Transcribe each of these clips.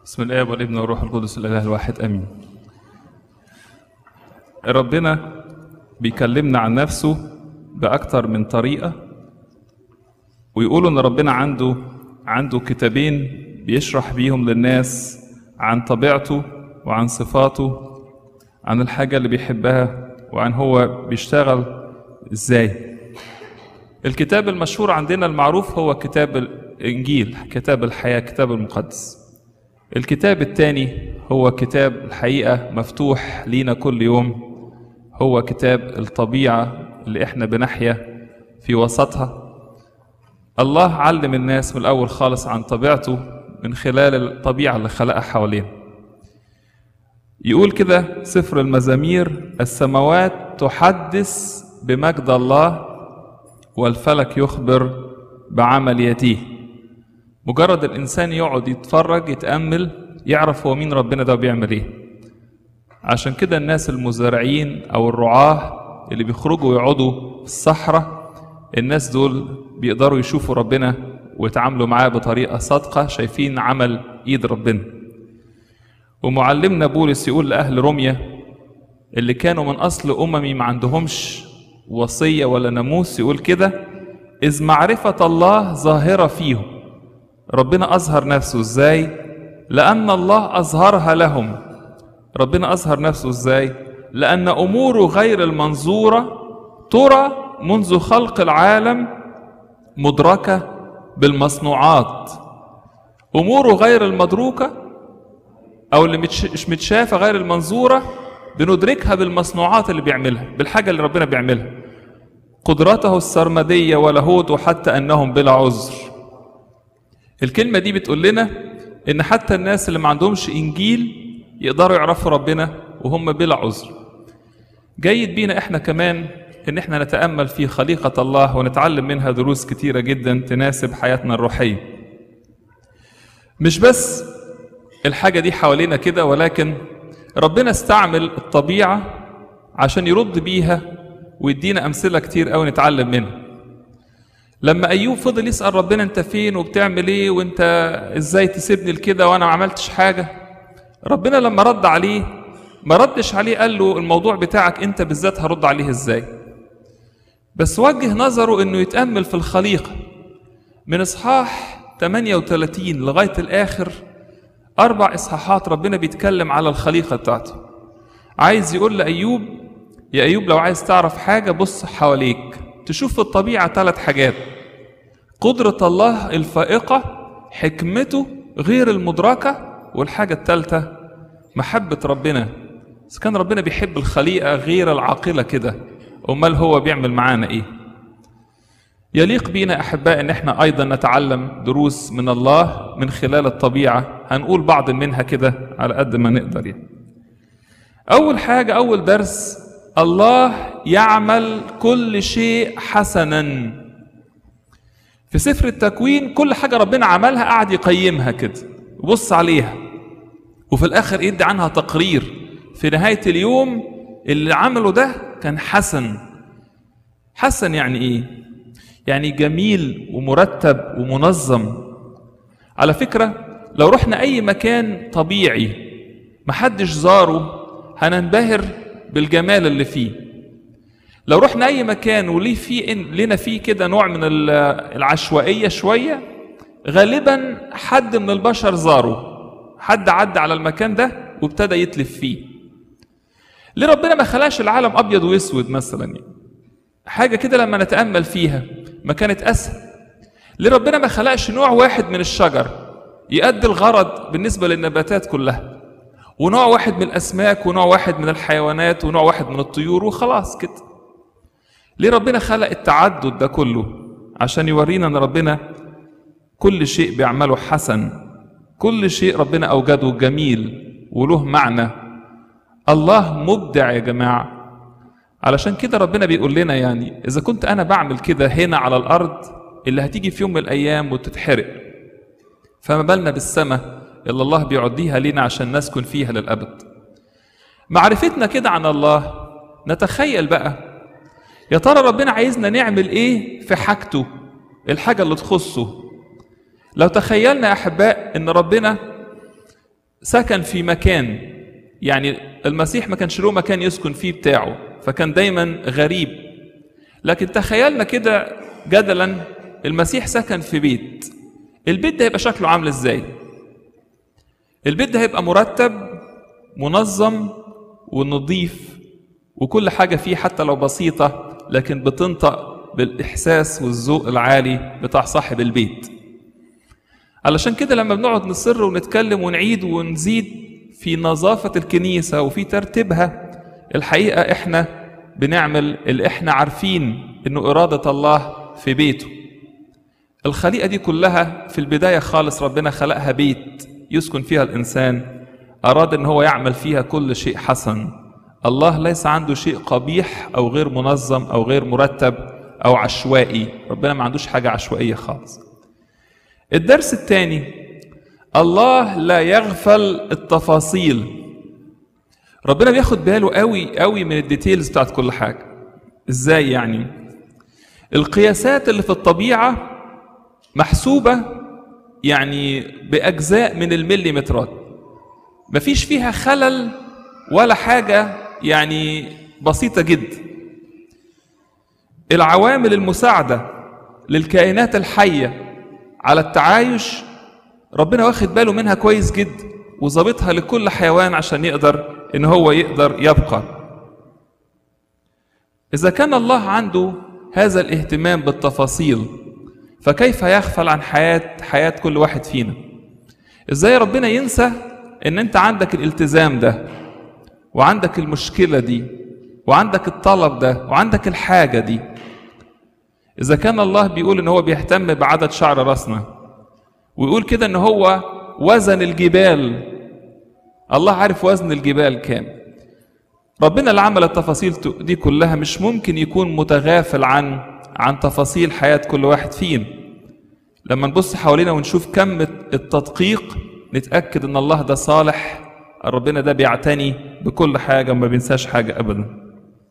بسم الآب والابن والروح القدس الإله الواحد آمين. ربنا بيكلمنا عن نفسه بأكتر من طريقة ويقولوا إن ربنا عنده عنده كتابين بيشرح بيهم للناس عن طبيعته وعن صفاته عن الحاجة اللي بيحبها وعن هو بيشتغل إزاي. الكتاب المشهور عندنا المعروف هو كتاب الإنجيل كتاب الحياة كتاب المقدس الكتاب الثاني هو كتاب الحقيقة مفتوح لينا كل يوم هو كتاب الطبيعة اللي احنا بنحيا في وسطها الله علم الناس من الأول خالص عن طبيعته من خلال الطبيعة اللي خلقها حوالينا يقول كده سفر المزامير السماوات تحدث بمجد الله والفلك يخبر بعمل يديه مجرد الانسان يقعد يتفرج يتامل يعرف هو مين ربنا ده بيعمل ايه عشان كده الناس المزارعين او الرعاه اللي بيخرجوا يقعدوا في الصحراء الناس دول بيقدروا يشوفوا ربنا ويتعاملوا معاه بطريقه صادقه شايفين عمل ايد ربنا ومعلمنا بولس يقول لاهل روميا اللي كانوا من اصل اممي ما عندهمش وصيه ولا ناموس يقول كده اذ معرفه الله ظاهره فيهم ربنا أظهر نفسه إزاي؟ لأن الله أظهرها لهم ربنا أظهر نفسه إزاي؟ لأن أموره غير المنظورة ترى منذ خلق العالم مدركة بالمصنوعات أموره غير المدروكة أو اللي مش متشافة غير المنظورة بندركها بالمصنوعات اللي بيعملها بالحاجة اللي ربنا بيعملها قدرته السرمدية ولاهوته حتى أنهم بلا عذر الكلمة دي بتقول لنا إن حتى الناس اللي ما عندهمش إنجيل يقدروا يعرفوا ربنا وهم بلا عذر. جيد بينا إحنا كمان إن إحنا نتأمل في خليقة الله ونتعلم منها دروس كتيرة جدا تناسب حياتنا الروحية. مش بس الحاجة دي حوالينا كده ولكن ربنا استعمل الطبيعة عشان يرد بيها ويدينا أمثلة كتير أوي نتعلم منها. لما ايوب فضل يسال ربنا انت فين وبتعمل ايه وانت ازاي تسيبني لكده وانا ما عملتش حاجه ربنا لما رد عليه ما ردش عليه قال له الموضوع بتاعك انت بالذات هرد عليه ازاي بس وجه نظره انه يتامل في الخليقه من اصحاح 38 لغايه الاخر اربع اصحاحات ربنا بيتكلم على الخليقه بتاعته عايز يقول لايوب يا ايوب لو عايز تعرف حاجه بص حواليك تشوف في الطبيعة ثلاث حاجات قدرة الله الفائقة حكمته غير المدركة والحاجة الثالثة محبة ربنا إذا كان ربنا بيحب الخليقة غير العاقلة كده أمال هو بيعمل معانا إيه يليق بينا أحباء إن إحنا أيضا نتعلم دروس من الله من خلال الطبيعة هنقول بعض منها كده على قد ما نقدر يعني. أول حاجة أول درس الله يعمل كل شيء حسنا في سفر التكوين كل حاجة ربنا عملها قعد يقيمها كده وبص عليها وفي الآخر يدي عنها تقرير في نهاية اليوم اللي عمله ده كان حسن حسن يعني إيه؟ يعني جميل ومرتب ومنظم على فكرة لو رحنا أي مكان طبيعي محدش زاره هننبهر بالجمال اللي فيه لو رحنا اي مكان وليه فيه إن لنا فيه كده نوع من العشوائيه شويه غالبا حد من البشر زاره حد عدى على المكان ده وابتدى يتلف فيه ليه ربنا ما خلاش العالم ابيض واسود مثلا يعني حاجه كده لما نتامل فيها ما كانت اسهل ليه ربنا ما خلقش نوع واحد من الشجر يؤدي الغرض بالنسبه للنباتات كلها ونوع واحد من الاسماك ونوع واحد من الحيوانات ونوع واحد من الطيور وخلاص كده ليه ربنا خلق التعدد ده كله عشان يورينا ان ربنا كل شيء بيعمله حسن كل شيء ربنا اوجده جميل وله معنى الله مبدع يا جماعه علشان كده ربنا بيقول لنا يعني اذا كنت انا بعمل كده هنا على الارض اللي هتيجي في يوم من الايام وتتحرق فما بالنا بالسماء اللي الله بيعديها لينا عشان نسكن فيها للأبد معرفتنا كده عن الله نتخيل بقى يا ترى ربنا عايزنا نعمل ايه في حاجته الحاجة اللي تخصه لو تخيلنا يا أحباء إن ربنا سكن في مكان يعني المسيح ما كانش له مكان يسكن فيه بتاعه فكان دايما غريب لكن تخيلنا كده جدلا المسيح سكن في بيت البيت ده هيبقى شكله عامل ازاي البيت ده هيبقى مرتب منظم ونظيف وكل حاجة فيه حتى لو بسيطة لكن بتنطق بالإحساس والذوق العالي بتاع صاحب البيت علشان كده لما بنقعد نصر ونتكلم ونعيد ونزيد في نظافة الكنيسة وفي ترتيبها الحقيقة احنا بنعمل اللي احنا عارفين انه إرادة الله في بيته الخليقة دي كلها في البداية خالص ربنا خلقها بيت يسكن فيها الإنسان أراد أن هو يعمل فيها كل شيء حسن الله ليس عنده شيء قبيح أو غير منظم أو غير مرتب أو عشوائي ربنا ما عندوش حاجة عشوائية خالص الدرس الثاني الله لا يغفل التفاصيل ربنا بياخد باله قوي قوي من الديتيلز بتاعت كل حاجة ازاي يعني القياسات اللي في الطبيعة محسوبة يعني بأجزاء من المليمترات مفيش فيها خلل ولا حاجة يعني بسيطة جدا العوامل المساعدة للكائنات الحية على التعايش ربنا واخد باله منها كويس جدا وظابطها لكل حيوان عشان يقدر ان هو يقدر يبقى اذا كان الله عنده هذا الاهتمام بالتفاصيل فكيف يغفل عن حياة حياة كل واحد فينا ازاي ربنا ينسى ان انت عندك الالتزام ده وعندك المشكلة دي وعندك الطلب ده وعندك الحاجة دي إذا كان الله بيقول إن هو بيهتم بعدد شعر راسنا ويقول كده إن هو وزن الجبال الله عارف وزن الجبال كام ربنا اللي عمل التفاصيل دي كلها مش ممكن يكون متغافل عن عن تفاصيل حياة كل واحد فينا لما نبص حوالينا ونشوف كم التدقيق نتأكد إن الله ده صالح ربنا ده بيعتني بكل حاجة وما بينساش حاجة أبدا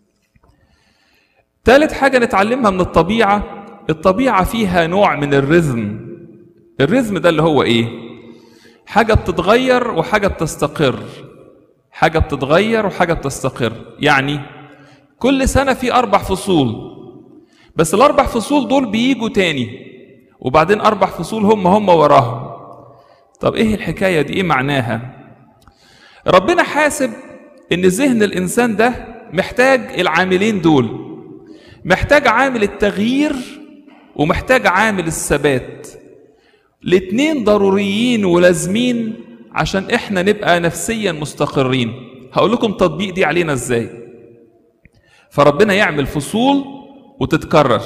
ثالث حاجة نتعلمها من الطبيعة الطبيعة فيها نوع من الرزم الرزم ده اللي هو إيه حاجة بتتغير وحاجة بتستقر حاجة بتتغير وحاجة بتستقر يعني كل سنة في أربع فصول بس الأربع فصول دول بيجوا تاني وبعدين أربع فصول هم هم وراهم طب إيه الحكاية دي إيه معناها ربنا حاسب إن ذهن الإنسان ده محتاج العاملين دول محتاج عامل التغيير ومحتاج عامل الثبات الاتنين ضروريين ولازمين عشان احنا نبقى نفسيا مستقرين هقول لكم تطبيق دي علينا ازاي فربنا يعمل فصول وتتكرر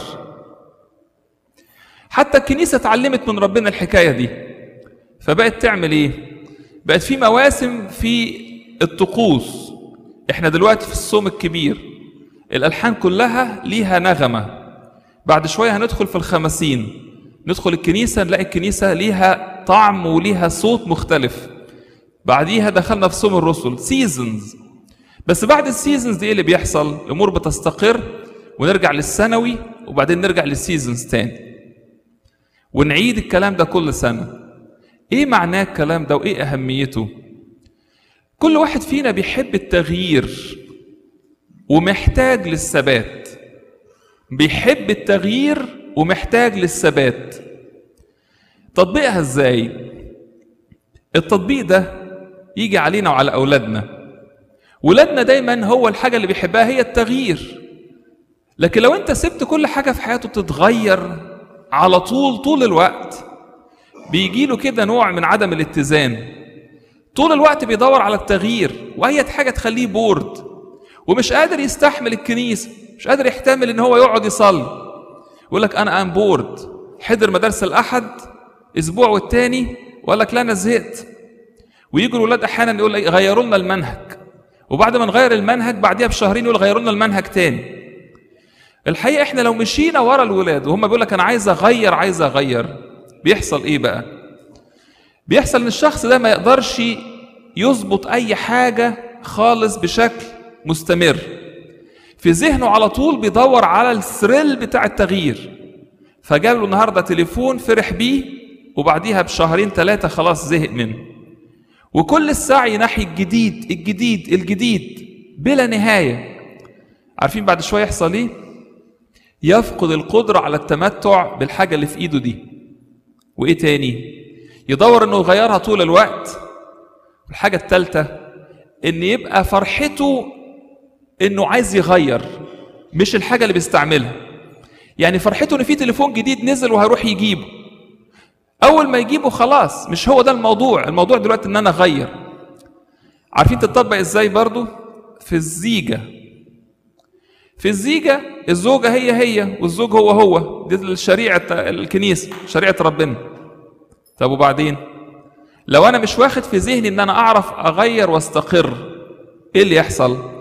حتى الكنيسه اتعلمت من ربنا الحكايه دي فبقت تعمل ايه بقت في مواسم في الطقوس احنا دلوقتي في الصوم الكبير الالحان كلها ليها نغمه بعد شويه هندخل في الخمسين ندخل الكنيسه نلاقي الكنيسه ليها طعم وليها صوت مختلف بعديها دخلنا في صوم الرسل سيزونز بس بعد السيزونز دي ايه اللي بيحصل الامور بتستقر ونرجع للثانوي وبعدين نرجع للسيزونز تاني ونعيد الكلام ده كل سنه ايه معناه الكلام ده وايه اهميته كل واحد فينا بيحب التغيير ومحتاج للثبات بيحب التغيير ومحتاج للثبات تطبيقها ازاي التطبيق ده يجي علينا وعلى اولادنا ولادنا دايما هو الحاجه اللي بيحبها هي التغيير لكن لو انت سبت كل حاجه في حياته تتغير على طول طول الوقت بيجي له كده نوع من عدم الاتزان طول الوقت بيدور على التغيير واي حاجه تخليه بورد ومش قادر يستحمل الكنيسه مش قادر يحتمل ان هو يقعد يصلي يقول لك انا ام بورد حضر مدارس الاحد اسبوع والتاني وقال لك لا انا زهقت ويجوا الولاد احيانا يقول لك غيروا لنا المنهج وبعد ما نغير المنهج بعديها بشهرين يقول غيروا لنا المنهج تاني الحقيقه احنا لو مشينا ورا الولاد وهم بيقول لك انا عايز اغير عايز اغير بيحصل ايه بقى بيحصل ان الشخص ده ما يقدرش يظبط اي حاجه خالص بشكل مستمر في ذهنه على طول بيدور على الثريل بتاع التغيير فجاب له النهارده تليفون فرح بيه وبعديها بشهرين ثلاثه خلاص زهق منه وكل السعي ناحية الجديد الجديد الجديد بلا نهاية عارفين بعد شوية يحصل ايه يفقد القدرة على التمتع بالحاجة اللي في ايده دي وايه تاني يدور انه يغيرها طول الوقت الحاجة التالتة ان يبقى فرحته انه عايز يغير مش الحاجة اللي بيستعملها يعني فرحته ان في تليفون جديد نزل وهيروح يجيبه اول ما يجيبه خلاص مش هو ده الموضوع الموضوع دلوقتي ان انا اغير عارفين تطبق ازاي برضو في الزيجة في الزيجة الزوجة هي هي والزوج هو هو دي شريعة الكنيسة شريعة ربنا طب وبعدين لو انا مش واخد في ذهني ان انا اعرف اغير واستقر ايه اللي يحصل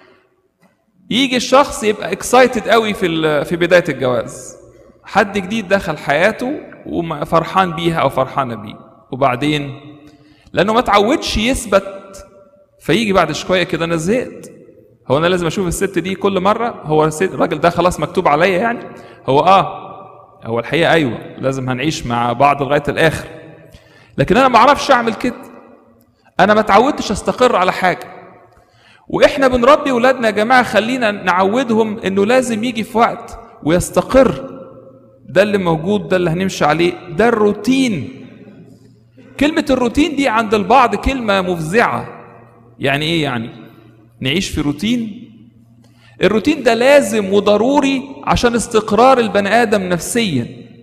يجي الشخص يبقى اكسايتد قوي في في بدايه الجواز حد جديد دخل حياته وفرحان بيها او فرحانه بيه وبعدين لانه ما تعودش يثبت فيجي بعد شويه كده انا زهقت هو انا لازم اشوف الست دي كل مره هو الراجل ده خلاص مكتوب عليا يعني هو اه هو الحقيقه ايوه لازم هنعيش مع بعض لغايه الاخر لكن انا ما اعرفش اعمل كده انا ما اتعودتش استقر على حاجه واحنا بنربي ولادنا يا جماعه خلينا نعودهم انه لازم يجي في وقت ويستقر ده اللي موجود ده اللي هنمشي عليه ده الروتين كلمة الروتين دي عند البعض كلمة مفزعة يعني ايه يعني نعيش في روتين الروتين ده لازم وضروري عشان استقرار البني ادم نفسيا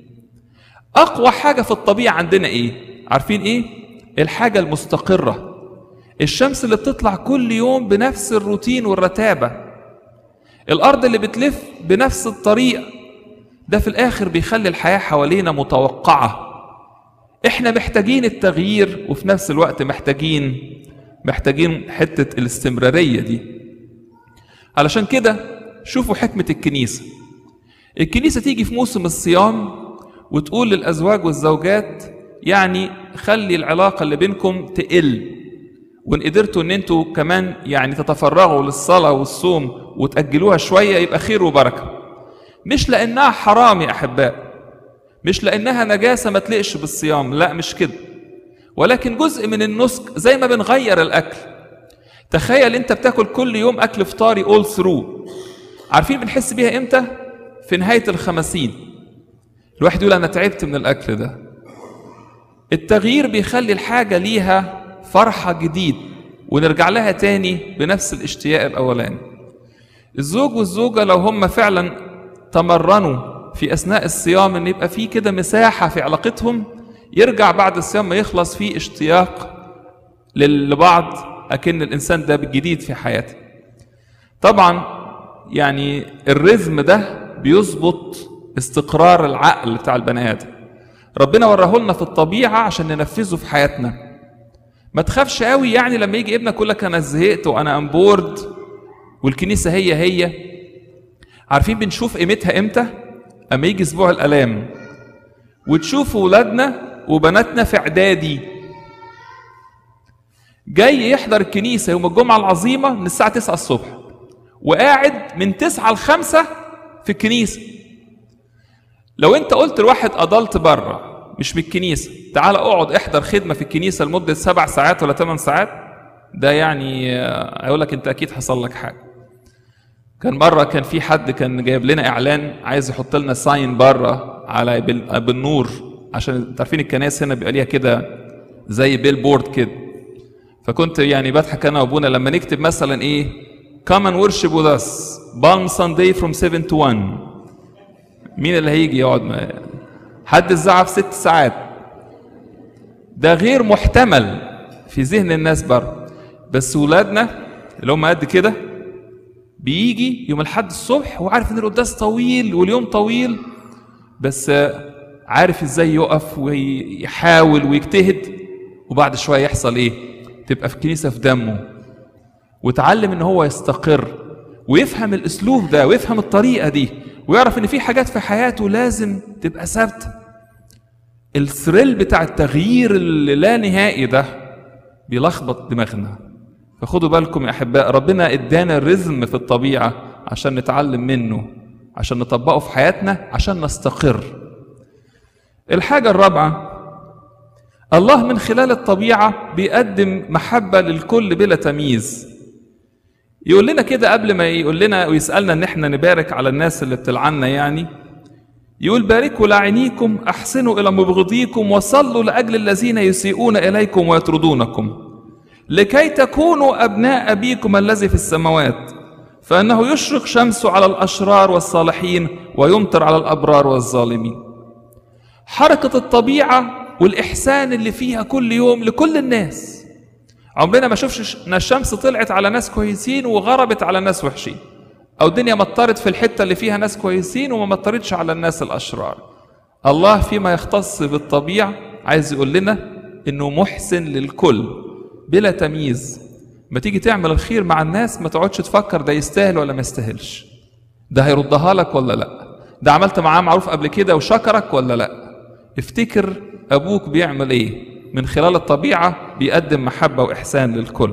اقوى حاجة في الطبيعة عندنا ايه عارفين ايه الحاجة المستقرة الشمس اللي بتطلع كل يوم بنفس الروتين والرتابة الأرض اللي بتلف بنفس الطريقة ده في الآخر بيخلي الحياة حوالينا متوقعة احنا محتاجين التغيير وفي نفس الوقت محتاجين محتاجين حتة الاستمرارية دي علشان كده شوفوا حكمة الكنيسة الكنيسة تيجي في موسم الصيام وتقول للأزواج والزوجات يعني خلي العلاقة اللي بينكم تقل وان قدرتوا ان انتوا كمان يعني تتفرغوا للصلاه والصوم وتاجلوها شويه يبقى خير وبركه مش لانها حرام يا احباء مش لانها نجاسه ما تليقش بالصيام لا مش كده ولكن جزء من النسك زي ما بنغير الاكل تخيل انت بتاكل كل يوم اكل فطاري اول ثرو عارفين بنحس بيها امتى في نهايه الخمسين الواحد يقول انا تعبت من الاكل ده التغيير بيخلي الحاجه ليها فرحة جديد ونرجع لها تاني بنفس الاشتياق الأولاني الزوج والزوجة لو هم فعلا تمرنوا في أثناء الصيام إن يبقى في كده مساحة في علاقتهم يرجع بعد الصيام ما يخلص فيه اشتياق لبعض أكن الإنسان ده بالجديد في حياته طبعا يعني الرزم ده بيظبط استقرار العقل بتاع البني آدم ربنا وراه لنا في الطبيعة عشان ننفذه في حياتنا ما تخافش قوي يعني لما يجي ابنك يقول لك انا زهقت وانا ام بورد والكنيسه هي هي عارفين بنشوف قيمتها امتى اما يجي اسبوع الالام وتشوف ولادنا وبناتنا في اعدادي جاي يحضر الكنيسه يوم الجمعه العظيمه من الساعه 9 الصبح وقاعد من 9 ل 5 في الكنيسه لو انت قلت لواحد اضلت بره مش من الكنيسة تعال اقعد احضر خدمة في الكنيسة لمدة سبع ساعات ولا ثمان ساعات ده يعني هيقول لك انت اكيد حصل لك حاجة كان مرة كان في حد كان جايب لنا اعلان عايز يحط لنا ساين بره على بالنور عشان عارفين الكنائس هنا بيبقى ليها كده زي بيل بورد كده فكنت يعني بضحك انا وابونا لما نكتب مثلا ايه come and worship with us Palm Sunday from 7 to 1 مين اللي هيجي يقعد ما حد الزعف ست ساعات ده غير محتمل في ذهن الناس بره بس ولادنا اللي هم قد كده بيجي يوم الحد الصبح وعارف ان القداس طويل واليوم طويل بس عارف ازاي يقف ويحاول ويجتهد وبعد شويه يحصل ايه تبقى في الكنيسه في دمه وتعلم ان هو يستقر ويفهم الاسلوب ده ويفهم الطريقه دي ويعرف ان في حاجات في حياته لازم تبقى ثابته الثريل بتاع التغيير اللي لا نهائي ده بيلخبط دماغنا فخدوا بالكم يا احباء ربنا ادانا الرزم في الطبيعه عشان نتعلم منه عشان نطبقه في حياتنا عشان نستقر الحاجه الرابعه الله من خلال الطبيعة بيقدم محبة للكل بلا تمييز يقول لنا كده قبل ما يقول لنا ويسألنا ان احنا نبارك على الناس اللي بتلعنا يعني يقول باركوا لعينيكم احسنوا الى مبغضيكم وصلوا لاجل الذين يسيئون اليكم ويطردونكم لكي تكونوا ابناء ابيكم الذي في السماوات فانه يشرق شمسه على الاشرار والصالحين ويمطر على الابرار والظالمين حركه الطبيعه والاحسان اللي فيها كل يوم لكل الناس عمرنا ما شفش ان الشمس طلعت على ناس كويسين وغربت على ناس وحشين او الدنيا مطرت في الحته اللي فيها ناس كويسين وما مطرتش على الناس الاشرار الله فيما يختص بالطبيعه عايز يقول لنا انه محسن للكل بلا تمييز ما تيجي تعمل الخير مع الناس ما تقعدش تفكر ده يستاهل ولا ما يستاهلش ده هيردها لك ولا لا ده عملت معاه معروف قبل كده وشكرك ولا لا افتكر ابوك بيعمل ايه من خلال الطبيعه بيقدم محبه واحسان للكل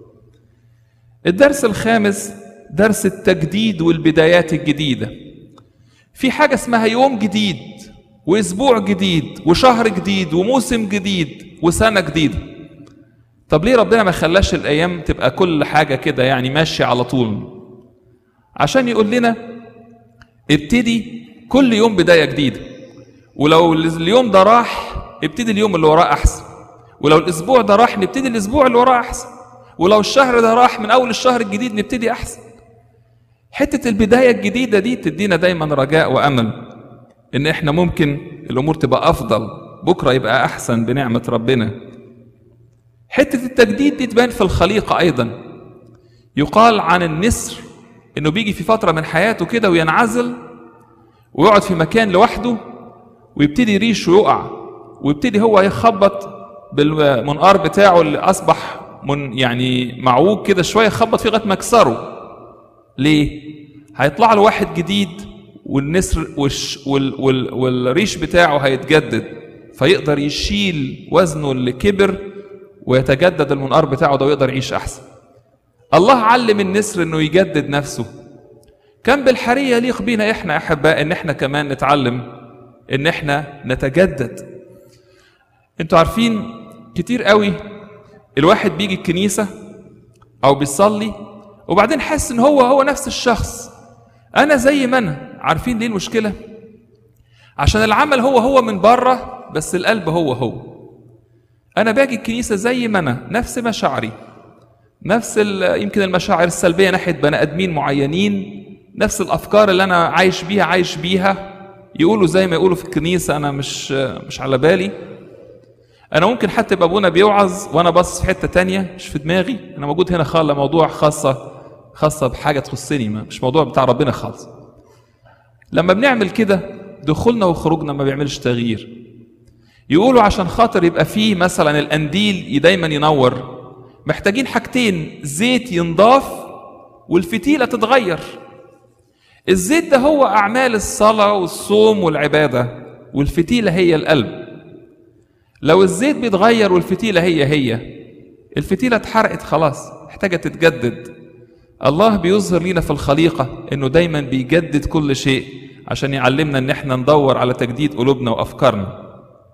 الدرس الخامس درس التجديد والبدايات الجديده في حاجه اسمها يوم جديد واسبوع جديد وشهر جديد وموسم جديد وسنه جديده طب ليه ربنا ما خلاش الايام تبقى كل حاجه كده يعني ماشيه على طول عشان يقول لنا ابتدي كل يوم بدايه جديده ولو اليوم ده راح ابتدي اليوم اللي وراه احسن ولو الاسبوع ده راح نبتدي الاسبوع اللي وراه احسن ولو الشهر ده راح من اول الشهر الجديد نبتدي احسن حته البدايه الجديده دي تدينا دايما رجاء وامل ان احنا ممكن الامور تبقى افضل بكره يبقى احسن بنعمه ربنا حته التجديد دي تبان في الخليقه ايضا يقال عن النسر انه بيجي في فتره من حياته كده وينعزل ويقعد في مكان لوحده ويبتدي ريشه يقع ويبتدي هو يخبط بالمنقار بتاعه اللي اصبح من يعني معوج كده شويه يخبط فيه لغايه ما يكسره ليه هيطلع له واحد جديد والنسر والش وال وال والريش بتاعه هيتجدد فيقدر يشيل وزنه اللي كبر ويتجدد المنقار بتاعه ده ويقدر يعيش احسن الله علم النسر انه يجدد نفسه كان بالحريه يليق بينا احنا احباء ان احنا كمان نتعلم ان احنا نتجدد انتوا عارفين كتير قوي الواحد بيجي الكنيسه او بيصلي وبعدين حاسس ان هو هو نفس الشخص انا زي ما انا عارفين ليه المشكله عشان العمل هو هو من بره بس القلب هو هو انا باجي الكنيسه زي ما انا نفس مشاعري نفس يمكن المشاعر السلبيه ناحيه بني ادمين معينين نفس الافكار اللي انا عايش بيها عايش بيها يقولوا زي ما يقولوا في الكنيسه انا مش مش على بالي انا ممكن حتى يبقى ابونا بيوعظ وانا باصص في حته تانية مش في دماغي انا موجود هنا خالة موضوع خاصه خاصه بحاجه تخصني مش موضوع بتاع ربنا خالص لما بنعمل كده دخولنا وخروجنا ما بيعملش تغيير يقولوا عشان خاطر يبقى فيه مثلا القنديل دايما ينور محتاجين حاجتين زيت ينضاف والفتيله تتغير الزيت ده هو اعمال الصلاه والصوم والعباده والفتيله هي القلب لو الزيت بيتغير والفتيله هي هي الفتيله اتحرقت خلاص محتاجه تتجدد الله بيظهر لنا في الخليقه انه دايما بيجدد كل شيء عشان يعلمنا ان احنا ندور على تجديد قلوبنا وافكارنا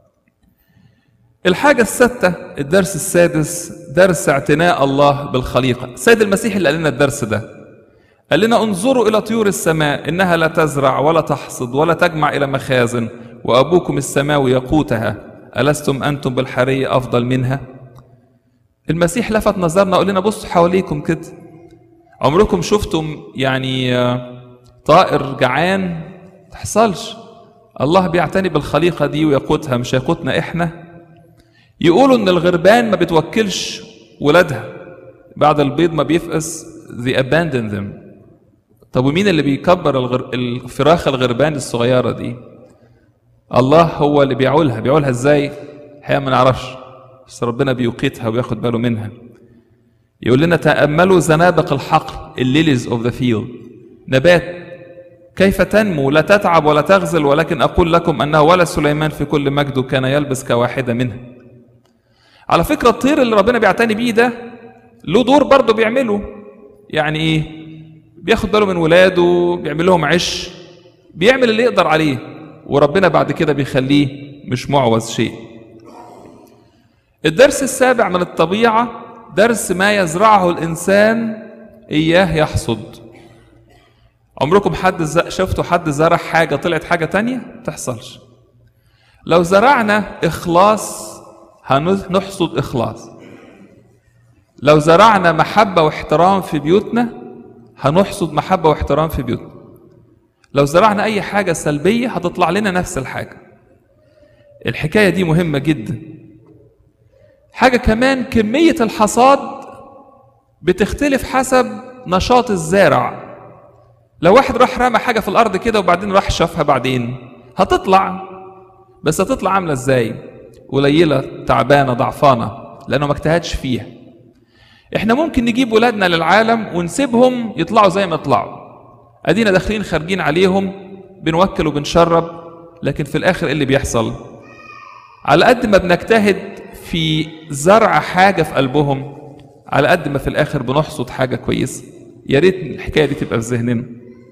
الحاجة الستة الدرس السادس درس اعتناء الله بالخليقة السيد المسيح اللي قال لنا الدرس ده قال لنا انظروا إلى طيور السماء إنها لا تزرع ولا تحصد ولا تجمع إلى مخازن وأبوكم السماوي يقوتها ألستم أنتم بالحرية أفضل منها المسيح لفت نظرنا قال لنا بصوا حواليكم كده عمركم شفتم يعني طائر جعان تحصلش الله بيعتني بالخليقة دي ويقوتها مش هيقوتنا إحنا يقولوا ان الغربان ما بتوكلش ولادها بعد البيض ما بيفقس they abandon them طب ومين اللي بيكبر الغر... الفراخ الغربان الصغيره دي الله هو اللي بيعولها بيعولها ازاي الحقيقه ما نعرفش بس ربنا بيقيتها وياخد باله منها يقول لنا تاملوا زنابق الحقل الليليز اوف ذا فيلد نبات كيف تنمو لا تتعب ولا تغزل ولكن اقول لكم انه ولا سليمان في كل مجده كان يلبس كواحده منها على فكرة الطير اللي ربنا بيعتني بيه ده له دور برضه بيعمله يعني ايه بياخد باله من ولاده بيعمل لهم عش بيعمل اللي يقدر عليه وربنا بعد كده بيخليه مش معوز شيء الدرس السابع من الطبيعة درس ما يزرعه الإنسان إياه يحصد عمركم حد ز... شفتوا حد زرع حاجة طلعت حاجة تانية؟ تحصلش لو زرعنا إخلاص هنحصد إخلاص لو زرعنا محبة واحترام في بيوتنا هنحصد محبة واحترام في بيوتنا لو زرعنا أي حاجة سلبية هتطلع لنا نفس الحاجة الحكاية دي مهمة جدا حاجة كمان كمية الحصاد بتختلف حسب نشاط الزارع لو واحد راح رمى حاجة في الأرض كده وبعدين راح شافها بعدين هتطلع بس هتطلع عاملة ازاي قليلة تعبانة ضعفانة لأنه ما اجتهدش فيها احنا ممكن نجيب ولادنا للعالم ونسيبهم يطلعوا زي ما يطلعوا ادينا داخلين خارجين عليهم بنوكل وبنشرب لكن في الاخر ايه اللي بيحصل على قد ما بنجتهد في زرع حاجه في قلبهم على قد ما في الاخر بنحصد حاجه كويسه يا ريت الحكايه دي تبقى في ذهننا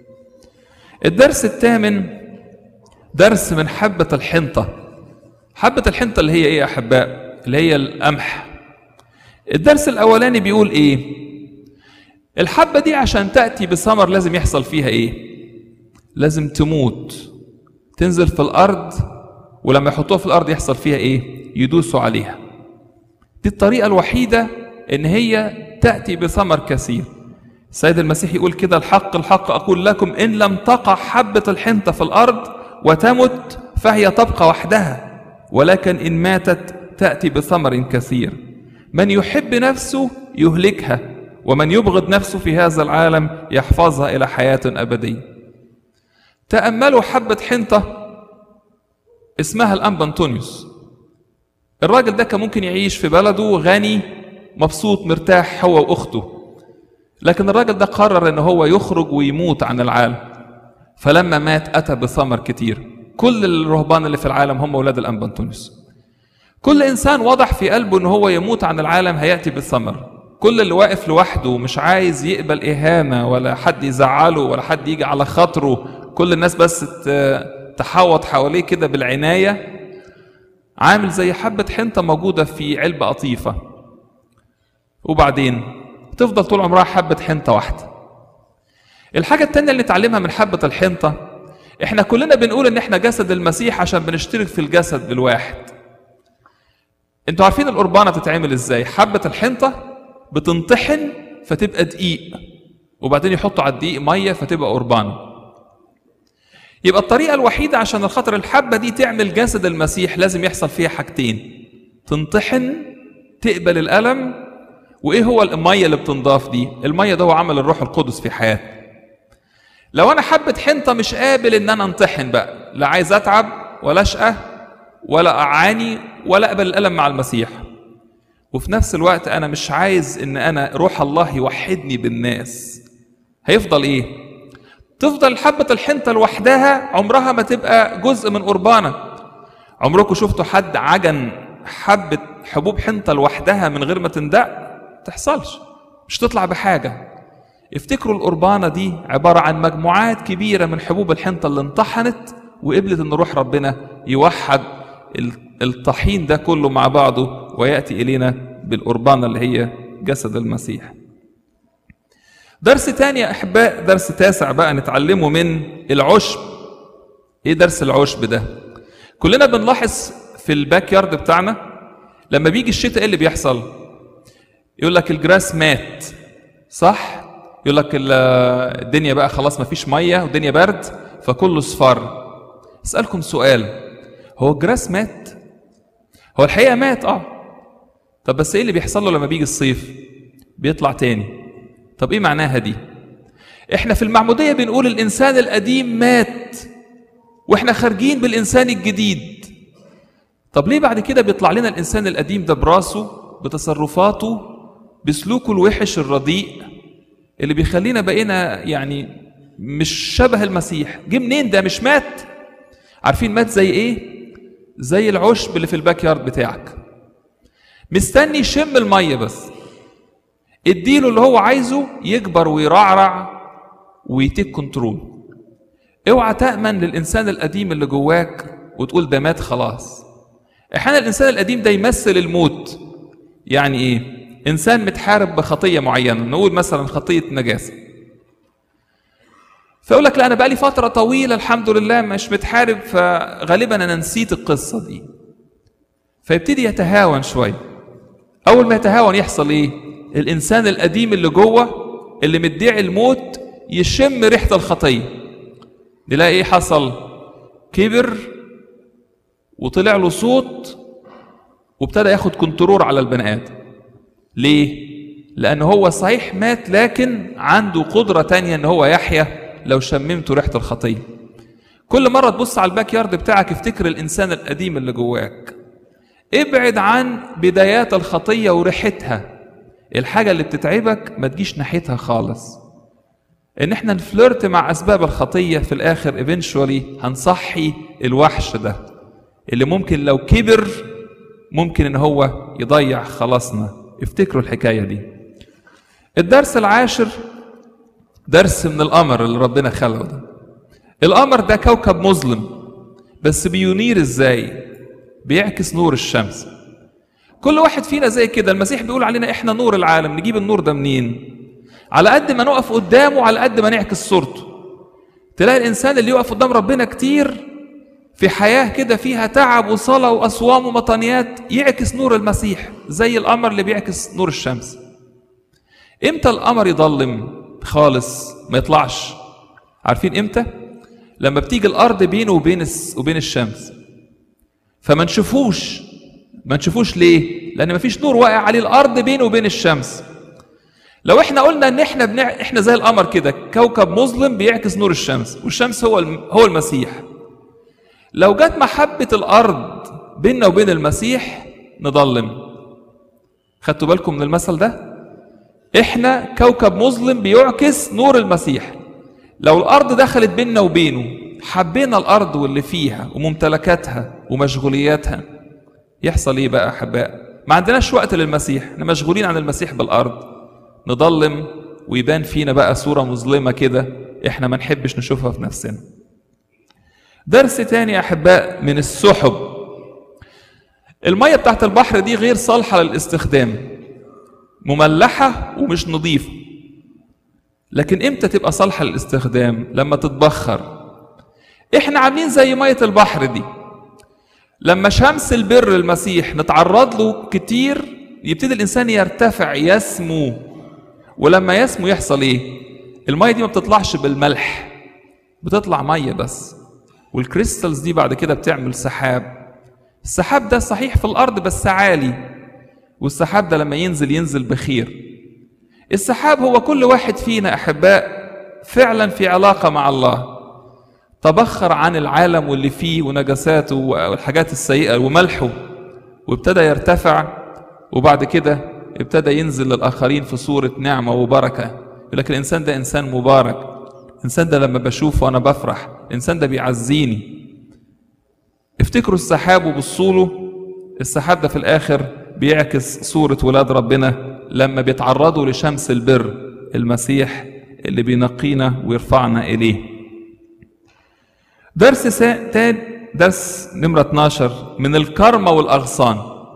الدرس الثامن درس من حبه الحنطه حبه الحنطه اللي هي ايه يا احباء اللي هي القمح الدرس الاولاني بيقول ايه الحبه دي عشان تاتي بثمر لازم يحصل فيها ايه لازم تموت تنزل في الارض ولما يحطوها في الارض يحصل فيها ايه يدوسوا عليها دي الطريقه الوحيده ان هي تاتي بثمر كثير السيد المسيح يقول كده الحق الحق اقول لكم ان لم تقع حبه الحنطه في الارض وتمت فهي تبقى وحدها ولكن ان ماتت تاتي بثمر كثير من يحب نفسه يهلكها ومن يبغض نفسه في هذا العالم يحفظها الى حياه ابديه تاملوا حبه حنطه اسمها الانبا انطونيوس الراجل ده كان ممكن يعيش في بلده غني مبسوط مرتاح هو واخته لكن الراجل ده قرر ان هو يخرج ويموت عن العالم فلما مات اتى بثمر كتير كل الرهبان اللي في العالم هم اولاد الانبا انطونيوس كل انسان وضح في قلبه ان هو يموت عن العالم هياتي بالثمر كل اللي واقف لوحده ومش عايز يقبل اهانه ولا حد يزعله ولا حد يجي على خاطره كل الناس بس تحوط حواليه كده بالعنايه عامل زي حبه حنطه موجوده في علبه قطيفه وبعدين تفضل طول عمرها حبه حنطه واحده الحاجه التانية اللي نتعلمها من حبه الحنطه احنا كلنا بنقول ان احنا جسد المسيح عشان بنشترك في الجسد الواحد انتوا عارفين القربانه تتعمل ازاي حبه الحنطه بتنطحن فتبقى دقيق وبعدين يحطوا على الدقيق ميه فتبقى قربانه يبقى الطريقه الوحيده عشان الخاطر الحبه دي تعمل جسد المسيح لازم يحصل فيها حاجتين تنطحن تقبل الالم وايه هو الميه اللي بتنضاف دي الميه ده هو عمل الروح القدس في حياتي لو انا حبه حنطه مش قابل ان انا انطحن بقى لا عايز اتعب ولا اشقى ولا اعاني ولا اقبل الالم مع المسيح وفي نفس الوقت انا مش عايز ان انا روح الله يوحدني بالناس هيفضل ايه تفضل حبة الحنطة لوحدها عمرها ما تبقى جزء من قربانة عمركم شفتوا حد عجن حبة حبوب حنطة لوحدها من غير ما تندق تحصلش مش تطلع بحاجة افتكروا القربانة دي عبارة عن مجموعات كبيرة من حبوب الحنطة اللي انطحنت وقبلت ان روح ربنا يوحد الطحين ده كله مع بعضه وياتي الينا بالقربانه اللي هي جسد المسيح. درس تاني يا احباء درس تاسع بقى نتعلمه من العشب. ايه درس العشب ده؟ كلنا بنلاحظ في الباك يارد بتاعنا لما بيجي الشتاء ايه اللي بيحصل؟ يقول لك الجراس مات صح؟ يقول لك الدنيا بقى خلاص ما فيش ميه والدنيا برد فكله صفر. اسالكم سؤال هو الجراس مات؟ هو الحقيقه مات اه طب بس ايه اللي بيحصل له لما بيجي الصيف بيطلع تاني طب ايه معناها دي احنا في المعموديه بنقول الانسان القديم مات واحنا خارجين بالانسان الجديد طب ليه بعد كده بيطلع لنا الانسان القديم ده براسه بتصرفاته بسلوكه الوحش الرديء اللي بيخلينا بقينا يعني مش شبه المسيح جه منين ده مش مات عارفين مات زي ايه زي العشب اللي في الباك يارد بتاعك مستني يشم الميه بس اديله اللي هو عايزه يكبر ويرعرع ويتيك كنترول اوعى تأمن للإنسان القديم اللي جواك وتقول ده مات خلاص احيانا الإنسان القديم ده يمثل الموت يعني ايه انسان متحارب بخطيه معينه نقول مثلا خطيه نجاسه فيقول لك لا انا بقالي فتره طويله الحمد لله مش متحارب فغالبا انا نسيت القصه دي فيبتدي يتهاون شويه اول ما يتهاون يحصل ايه الانسان القديم اللي جوه اللي مدعي الموت يشم ريحه الخطيه نلاقي ايه حصل كبر وطلع له صوت وابتدى ياخد كنترول على البني ادم ليه لان هو صحيح مات لكن عنده قدره تانية ان هو يحيا لو شممته ريحه الخطيه كل مره تبص على الباك يارد بتاعك افتكر الانسان القديم اللي جواك ابعد عن بدايات الخطيه وريحتها الحاجه اللي بتتعبك ما تجيش ناحيتها خالص ان احنا نفلرت مع اسباب الخطيه في الاخر ايفينشولي هنصحي الوحش ده اللي ممكن لو كبر ممكن ان هو يضيع خلاصنا افتكروا الحكايه دي الدرس العاشر درس من القمر اللي ربنا خلقه ده القمر ده كوكب مظلم بس بينير ازاي بيعكس نور الشمس كل واحد فينا زي كده المسيح بيقول علينا احنا نور العالم نجيب النور ده منين على قد ما نقف قدامه على قد ما نعكس صورته تلاقي الانسان اللي يقف قدام ربنا كتير في حياه كده فيها تعب وصلاه واصوام ومطانيات يعكس نور المسيح زي القمر اللي بيعكس نور الشمس امتى القمر يضلم خالص ما يطلعش عارفين امتى لما بتيجي الارض بينه وبين وبين الشمس فما نشوفوش ما نشوفوش ليه لان ما فيش نور واقع عليه الارض بينه وبين الشمس لو احنا قلنا ان احنا بنع... احنا زي القمر كده كوكب مظلم بيعكس نور الشمس والشمس هو الم... هو المسيح لو جت محبة الأرض بيننا وبين المسيح نضلم خدتوا بالكم من المثل ده احنا كوكب مظلم بيعكس نور المسيح لو الأرض دخلت بيننا وبينه حبينا الأرض واللي فيها وممتلكاتها ومشغولياتها يحصل ايه بقى أحباء ما عندناش وقت للمسيح احنا مشغولين عن المسيح بالأرض نضلم ويبان فينا بقى صورة مظلمة كده احنا ما نحبش نشوفها في نفسنا درس تاني أحباء من السحب المية بتاعت البحر دي غير صالحة للاستخدام مملحة ومش نظيفة لكن امتى تبقى صالحة للاستخدام لما تتبخر احنا عاملين زي مية البحر دي لما شمس البر المسيح نتعرض له كتير يبتدي الانسان يرتفع يسمو ولما يسمو يحصل ايه المية دي ما بتطلعش بالملح بتطلع مية بس والكريستالز دي بعد كده بتعمل سحاب السحاب ده صحيح في الارض بس عالي والسحاب ده لما ينزل ينزل بخير السحاب هو كل واحد فينا احباء فعلا في علاقه مع الله تبخر عن العالم واللي فيه ونجاساته والحاجات السيئه وملحه وابتدى يرتفع وبعد كده ابتدى ينزل للاخرين في صوره نعمه وبركه لكن الانسان ده انسان مبارك الانسان ده لما بشوفه انا بفرح الانسان ده بيعزيني افتكروا السحاب وبصوا له السحاب ده في الاخر بيعكس صورة ولاد ربنا لما بيتعرضوا لشمس البر المسيح اللي بينقينا ويرفعنا إليه درس سا... تاني درس نمرة 12 من الكرمة والأغصان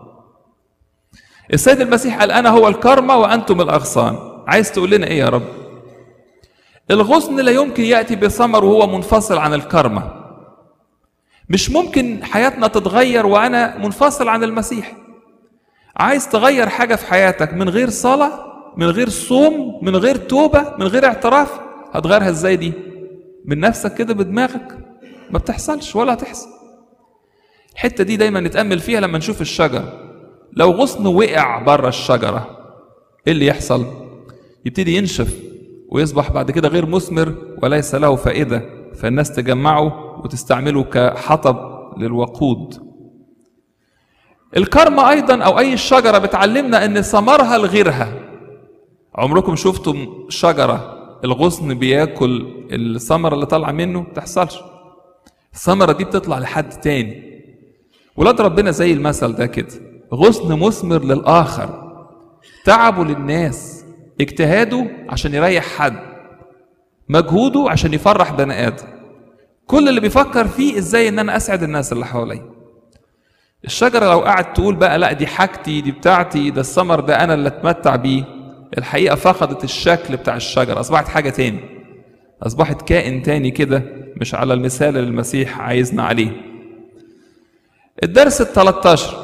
السيد المسيح قال أنا هو الكرمة وأنتم الأغصان عايز تقول لنا إيه يا رب الغصن لا يمكن يأتي بثمر وهو منفصل عن الكرمة مش ممكن حياتنا تتغير وأنا منفصل عن المسيح عايز تغير حاجة في حياتك من غير صلاة من غير صوم من غير توبة من غير اعتراف هتغيرها ازاي دي من نفسك كده بدماغك ما بتحصلش ولا هتحصل الحتة دي دايما نتأمل فيها لما نشوف الشجرة لو غصن وقع بره الشجرة ايه اللي يحصل يبتدي ينشف ويصبح بعد كده غير مثمر وليس له فائدة فالناس تجمعه وتستعمله كحطب للوقود الكرمة أيضا أو أي شجرة بتعلمنا أن ثمرها لغيرها عمركم شفتم شجرة الغصن بياكل الثمرة اللي طالعة منه بتحصلش الثمرة دي بتطلع لحد تاني ولاد ربنا زي المثل ده كده غصن مثمر للآخر تعبه للناس اجتهاده عشان يريح حد مجهوده عشان يفرح بني آدم كل اللي بيفكر فيه ازاي ان انا اسعد الناس اللي حواليا الشجرة لو قعدت تقول بقى لا دي حاجتي دي بتاعتي ده الثمر ده أنا اللي أتمتع بيه الحقيقة فقدت الشكل بتاع الشجرة أصبحت حاجة تاني أصبحت كائن تاني كده مش على المثال اللي المسيح عايزنا عليه الدرس ال 13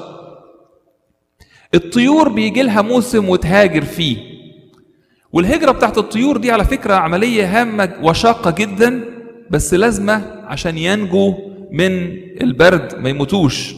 الطيور بيجي لها موسم وتهاجر فيه والهجرة بتاعت الطيور دي على فكرة عملية هامة وشاقة جدا بس لازمة عشان ينجوا من البرد ما يموتوش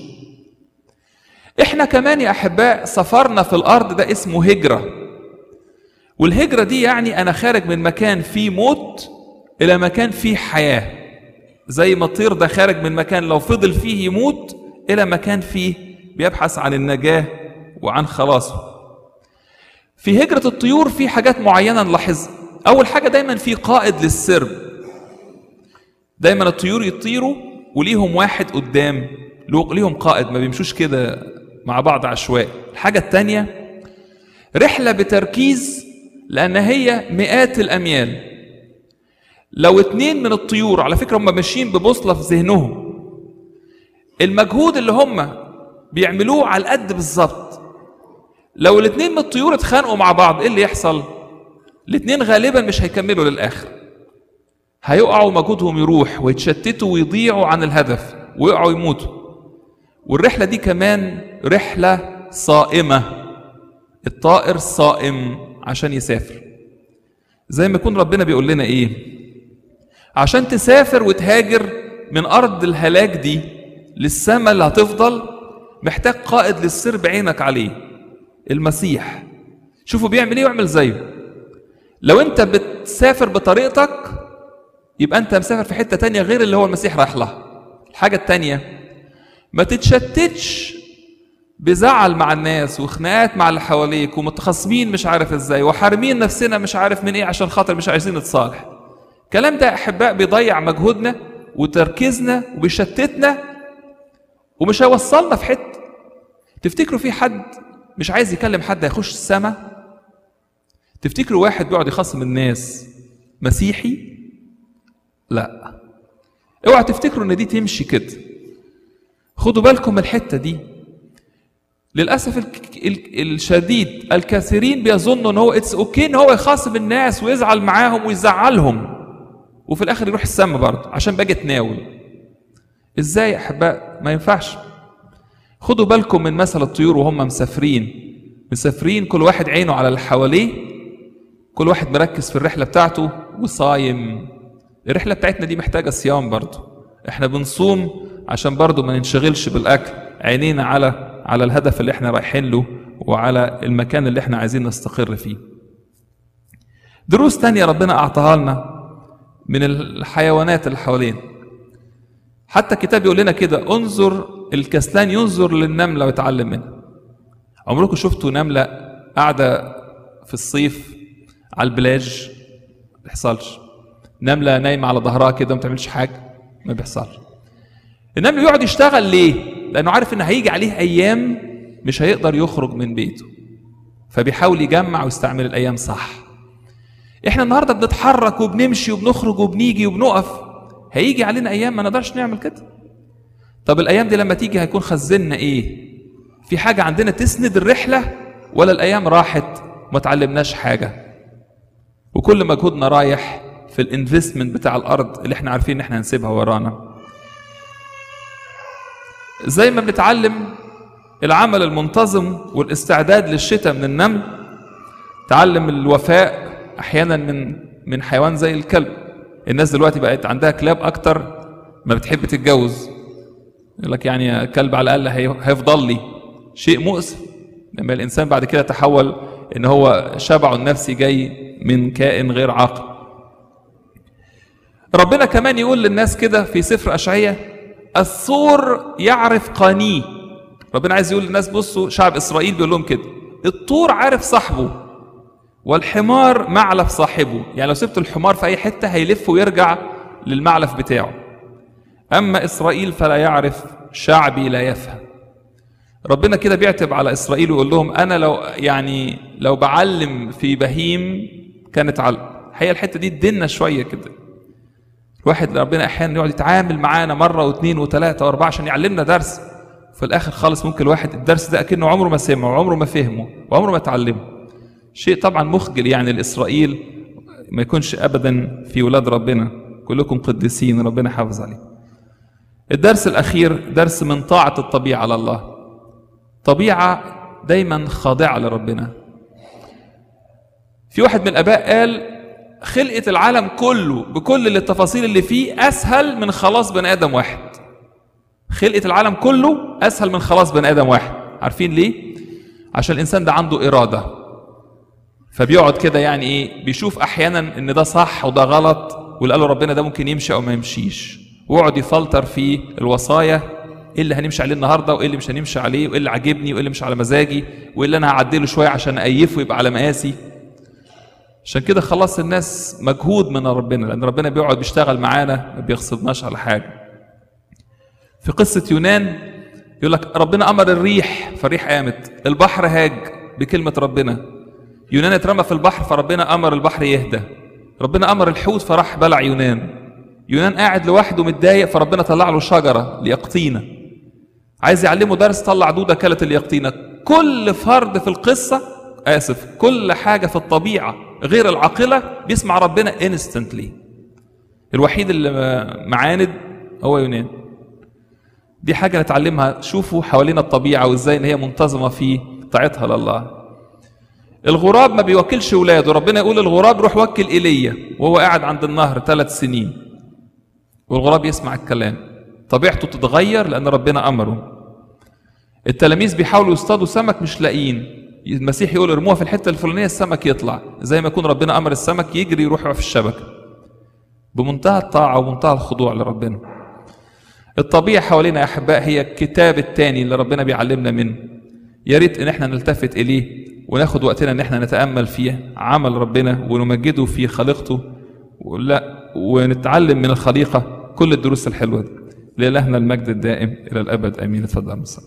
احنا كمان يا احباء سفرنا في الارض ده اسمه هجرة والهجرة دي يعني انا خارج من مكان فيه موت الى مكان فيه حياة زي ما الطير ده خارج من مكان لو فضل فيه يموت الى مكان فيه بيبحث عن النجاة وعن خلاصه في هجرة الطيور في حاجات معينة نلاحظها أول حاجة دايما في قائد للسرب دايما الطيور يطيروا وليهم واحد قدام ليهم قائد ما بيمشوش كده مع بعض عشوائي الحاجة التانية رحلة بتركيز لأن هي مئات الأميال لو اتنين من الطيور على فكرة هم ماشيين ببوصلة في ذهنهم المجهود اللي هم بيعملوه على القد بالظبط لو الاتنين من الطيور اتخانقوا مع بعض ايه اللي يحصل الاتنين غالبا مش هيكملوا للاخر هيقعوا مجهودهم يروح ويتشتتوا ويضيعوا عن الهدف ويقعوا يموتوا والرحلة دي كمان رحلة صائمة الطائر صائم عشان يسافر زي ما يكون ربنا بيقول لنا ايه عشان تسافر وتهاجر من ارض الهلاك دي للسماء اللي هتفضل محتاج قائد للسر بعينك عليه المسيح شوفوا بيعمل ايه واعمل زيه لو انت بتسافر بطريقتك يبقى انت مسافر في حته تانية غير اللي هو المسيح رايح لها الحاجه التانية ما تتشتتش بزعل مع الناس وخناقات مع اللي حواليك ومتخاصمين مش عارف ازاي وحارمين نفسنا مش عارف من ايه عشان خاطر مش عايزين نتصالح الكلام ده يا احباء بيضيع مجهودنا وتركيزنا وبيشتتنا ومش هيوصلنا في حته تفتكروا في حد مش عايز يكلم حد هيخش السما تفتكروا واحد بيقعد يخاصم الناس مسيحي لا اوعى تفتكروا ان دي تمشي كده خدوا بالكم من الحته دي للاسف ال- ال- الشديد الكثيرين بيظنوا ان هو اتس اوكي ان هو يخاصم الناس ويزعل معاهم ويزعلهم وفي الاخر يروح السما برضه عشان باجي اتناول ازاي يا احباء ما ينفعش خدوا بالكم من مثل الطيور وهم مسافرين مسافرين كل واحد عينه على اللي حواليه كل واحد مركز في الرحله بتاعته وصايم الرحله بتاعتنا دي محتاجه صيام برضه احنا بنصوم عشان برضه ما ننشغلش بالاكل عينينا على على الهدف اللي احنا رايحين له وعلى المكان اللي احنا عايزين نستقر فيه دروس تانية ربنا أعطاها لنا من الحيوانات اللي حوالينا حتى الكتاب يقول لنا كده انظر الكسلان ينظر للنملة ويتعلم منها عمركم شفتوا نملة قاعدة في الصيف على البلاج ما بيحصلش نملة نايمة على ظهرها كده ما بتعملش حاجة ما بيحصلش النمل يقعد يشتغل ليه؟ لأنه عارف إن هيجي عليه أيام مش هيقدر يخرج من بيته فبيحاول يجمع ويستعمل الأيام صح احنا النهارده بنتحرك وبنمشي وبنخرج وبنيجي وبنقف هيجي علينا ايام ما نقدرش نعمل كده طب الايام دي لما تيجي هيكون خزننا ايه في حاجه عندنا تسند الرحله ولا الايام راحت وما اتعلمناش حاجه وكل مجهودنا رايح في الانفستمنت بتاع الارض اللي احنا عارفين ان احنا هنسيبها ورانا زي ما بنتعلم العمل المنتظم والاستعداد للشتاء من النمل تعلم الوفاء احيانا من من حيوان زي الكلب الناس دلوقتي بقت عندها كلاب اكتر ما بتحب تتجوز يقول لك يعني كلب على الاقل هي- هيفضل لي شيء مؤسف لما الانسان بعد كده تحول ان هو شبعه النفسي جاي من كائن غير عاقل ربنا كمان يقول للناس كده في سفر اشعياء الثور يعرف قانيه ربنا عايز يقول للناس بصوا شعب اسرائيل بيقول لهم كده الطور عارف صاحبه والحمار معلف صاحبه يعني لو سبت الحمار في اي حته هيلف ويرجع للمعلف بتاعه اما اسرائيل فلا يعرف شعبي لا يفهم ربنا كده بيعتب على اسرائيل ويقول لهم انا لو يعني لو بعلم في بهيم كانت علم هي الحته دي تدنا شويه كده الواحد ربنا احيانا يقعد يتعامل معانا مره واثنين وثلاثه واربعه عشان يعلمنا درس في الاخر خالص ممكن الواحد الدرس ده اكنه عمره ما سمعه وعمره ما فهمه وعمره ما اتعلمه شيء طبعا مخجل يعني لاسرائيل ما يكونش ابدا في ولاد ربنا كلكم قديسين ربنا حافظ عليه الدرس الاخير درس من طاعه الطبيعه على الله طبيعه دايما خاضعه لربنا في واحد من الاباء قال خلقه العالم كله بكل التفاصيل اللي فيه اسهل من خلاص بني ادم واحد خلقه العالم كله اسهل من خلاص بني ادم واحد عارفين ليه عشان الانسان ده عنده اراده فبيقعد كده يعني ايه بيشوف احيانا ان ده صح وده غلط واللي قاله ربنا ده ممكن يمشي او ما يمشيش ويقعد يفلتر في الوصايا ايه اللي هنمشي عليه النهارده وايه اللي مش هنمشي عليه وايه اللي عاجبني وايه اللي مش على مزاجي وايه اللي انا هعدله شويه عشان ايفه يبقى على مقاسي عشان كده خلاص الناس مجهود من ربنا لان ربنا بيقعد بيشتغل معانا ما بيغصبناش على حاجه في قصه يونان يقول لك ربنا امر الريح فالريح قامت البحر هاج بكلمه ربنا يونان اترمى في البحر فربنا امر البحر يهدى ربنا امر الحوت فراح بلع يونان يونان قاعد لوحده متضايق فربنا طلع له شجره ليقطينه عايز يعلمه درس طلع دوده كلت اليقطينه كل فرد في القصه اسف كل حاجه في الطبيعه غير العاقله بيسمع ربنا انستنتلي الوحيد اللي معاند هو يونان دي حاجه نتعلمها شوفوا حوالينا الطبيعه وازاي ان هي منتظمه في طاعتها لله الغراب ما بيوكلش ولاده ربنا يقول الغراب روح وكل ايليا وهو قاعد عند النهر ثلاث سنين والغراب يسمع الكلام طبيعته تتغير لان ربنا امره التلاميذ بيحاولوا يصطادوا سمك مش لاقيين المسيح يقول ارموها في الحته الفلانيه السمك يطلع زي ما يكون ربنا امر السمك يجري يروح في الشبكه بمنتهى الطاعه ومنتهى الخضوع لربنا الطبيعه حوالينا يا احباء هي الكتاب الثاني اللي ربنا بيعلمنا منه يا ريت ان احنا نلتفت اليه وناخد وقتنا ان احنا نتامل فيه عمل ربنا ونمجده في خليقته ولا ونتعلم من الخليقه كل الدروس الحلوه دي لإلهنا المجد الدائم الى الابد امين اتفضل